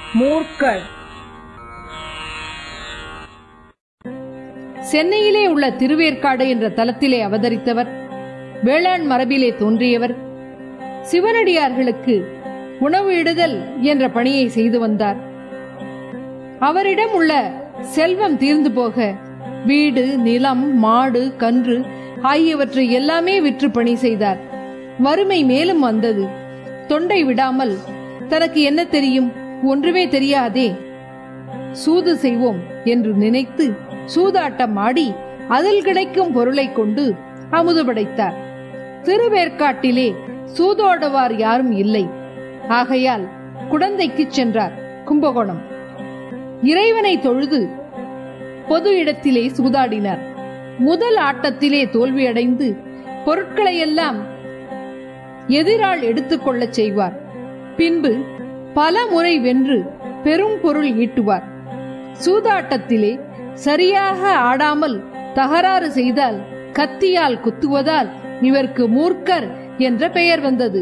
மூர்க்கர் சென்னையிலே உள்ள திருவேற்காடு என்ற தலத்திலே அவதரித்தவர் வேளாண் மரபிலே தோன்றியவர் சிவனடியார்களுக்கு உணவு இடுதல் என்ற பணியை செய்து வந்தார் அவரிடம் உள்ள செல்வம் தீர்ந்து போக வீடு நிலம் மாடு கன்று ஆகியவற்றை எல்லாமே விற்று பணி செய்தார் வறுமை மேலும் வந்தது தொண்டை விடாமல் தனக்கு என்ன தெரியும் ஒன்றுமே தெரியாதே சூது செய்வோம் என்று நினைத்து சூதாட்டம் ஆடி அதில் கிடைக்கும் பொருளை கொண்டு அமுது படைத்தார் திருவேற்காட்டிலே சூதோடுவார் யாரும் இல்லை ஆகையால் குடந்தைக்கு சென்றார் கும்பகோணம் இறைவனை தொழுது பொது இடத்திலே சூதாடினார் முதல் ஆட்டத்திலே தோல்வியடைந்து பொருட்களையெல்லாம் எதிராள் எடுத்துக்கொள்ளச் செய்வார் பின்பு பல முறை வென்று பெரும் பொருள் ஈட்டுவார் சூதாட்டத்திலே சரியாக ஆடாமல் தகராறு செய்தால் கத்தியால் குத்துவதால் இவருக்கு மூர்க்கர் என்ற பெயர் வந்தது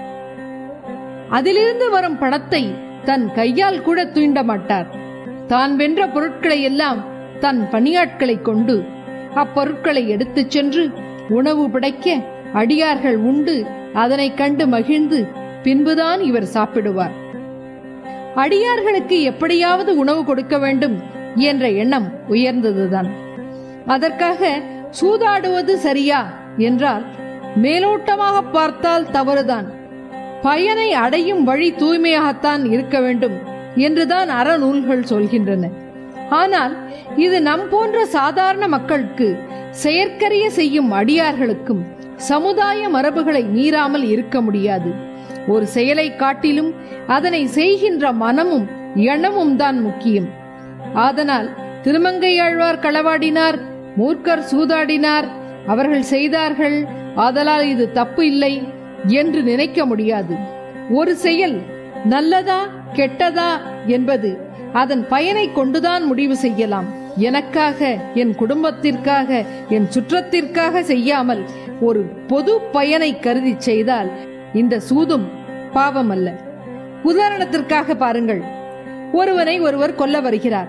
அதிலிருந்து வரும் பணத்தை தன் கையால் கூட தூண்ட மாட்டார் தான் வென்ற பொருட்களை எல்லாம் தன் பணியாட்களை கொண்டு அப்பொருட்களை எடுத்துச் சென்று உணவு படைக்க அடியார்கள் உண்டு அதனைக் கண்டு மகிழ்ந்து பின்புதான் இவர் சாப்பிடுவார் அடியார்களுக்கு எப்படியாவது உணவு கொடுக்க வேண்டும் என்ற எண்ணம் உயர்ந்ததுதான் அதற்காக சூதாடுவது சரியா என்றால் மேலோட்டமாக பார்த்தால் தவறுதான் பயனை அடையும் வழி தூய்மையாகத்தான் இருக்க வேண்டும் என்றுதான் அறநூல்கள் சொல்கின்றன ஆனால் இது நம் போன்ற சாதாரண மக்களுக்கு செயற்கரிய செய்யும் அடியார்களுக்கும் சமுதாய மரபுகளை மீறாமல் இருக்க முடியாது ஒரு செயலை காட்டிலும் அதனை செய்கின்ற மனமும் எண்ணமும் தான் முக்கியம் ஆதலால் திருமங்கையாழ்வார் களவாடினார் மூர்க்கர் சூதாடினார் அவர்கள் செய்தார்கள் ஆதலால் இது தப்பு இல்லை என்று நினைக்க முடியாது ஒரு செயல் நல்லதா கெட்டதா என்பது அதன் பயனை கொண்டுதான் முடிவு செய்யலாம் எனக்காக என் குடும்பத்திற்காக என் சுற்றத்திற்காக செய்யாமல் ஒரு பொது பயனை கருதி செய்தால் இந்த சூதும் பாவம் அல்ல உதாரணத்திற்காக பாருங்கள் ஒருவனை ஒருவர் கொல்ல வருகிறார்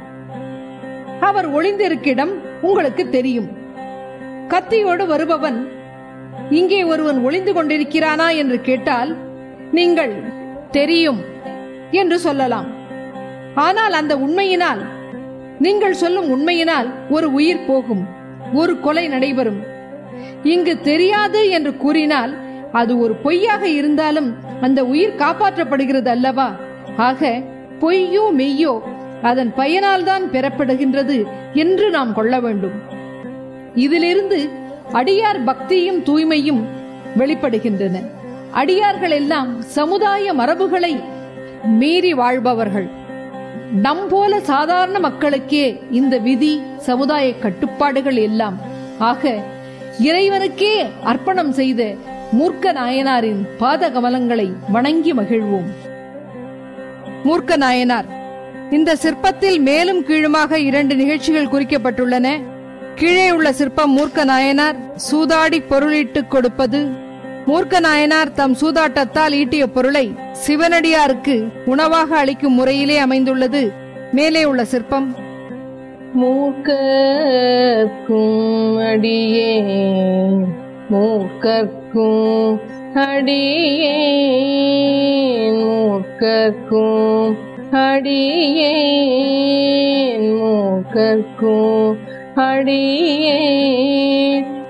அவர் ஒளிந்திருக்கிடம் உங்களுக்கு தெரியும் கத்தியோடு வருபவன் இங்கே ஒருவன் ஒளிந்து கொண்டிருக்கிறானா என்று கேட்டால் நீங்கள் தெரியும் என்று சொல்லலாம் ஆனால் அந்த உண்மையினால் நீங்கள் சொல்லும் உண்மையினால் ஒரு உயிர் போகும் ஒரு கொலை நடைபெறும் இங்கு தெரியாது என்று கூறினால் அது ஒரு பொய்யாக இருந்தாலும் அந்த உயிர் காப்பாற்றப்படுகிறது அல்லவா ஆக பொய்யோ மெய்யோ அதன் பயனால் தான் பெறப்படுகின்றது என்று நாம் கொள்ள வேண்டும் இதிலிருந்து அடியார் பக்தியும் தூய்மையும் வெளிப்படுகின்றன அடியார்கள் எல்லாம் சமுதாய மரபுகளை மீறி வாழ்பவர்கள் நம் போல சாதாரண மக்களுக்கே இந்த விதி சமுதாய கட்டுப்பாடுகள் எல்லாம் ஆக இறைவனுக்கே அர்ப்பணம் செய்த மூர்க்க நாயனாரின் பாத கமலங்களை வணங்கி மகிழ்வோம் மூர்க்க நாயனார் இந்த சிற்பத்தில் மேலும் கீழுமாக இரண்டு நிகழ்ச்சிகள் குறிக்கப்பட்டுள்ளன கீழே உள்ள சிற்பம் மூர்க்க நாயனார் சூதாடி பொருளிட்டுக் கொடுப்பது மூர்க்க நாயனார் தம் சூதாட்டத்தால் ஈட்டிய பொருளை சிவனடியாருக்கு உணவாக அளிக்கும் முறையிலே அமைந்துள்ளது மேலே உள்ள சிற்பம் மூக்கர்க்கும் அடியே மூக்கர்க்கும் அடியேன் மூக்கர்க்கும் அடியேன் மூக்கர்க்கும் அடியேன்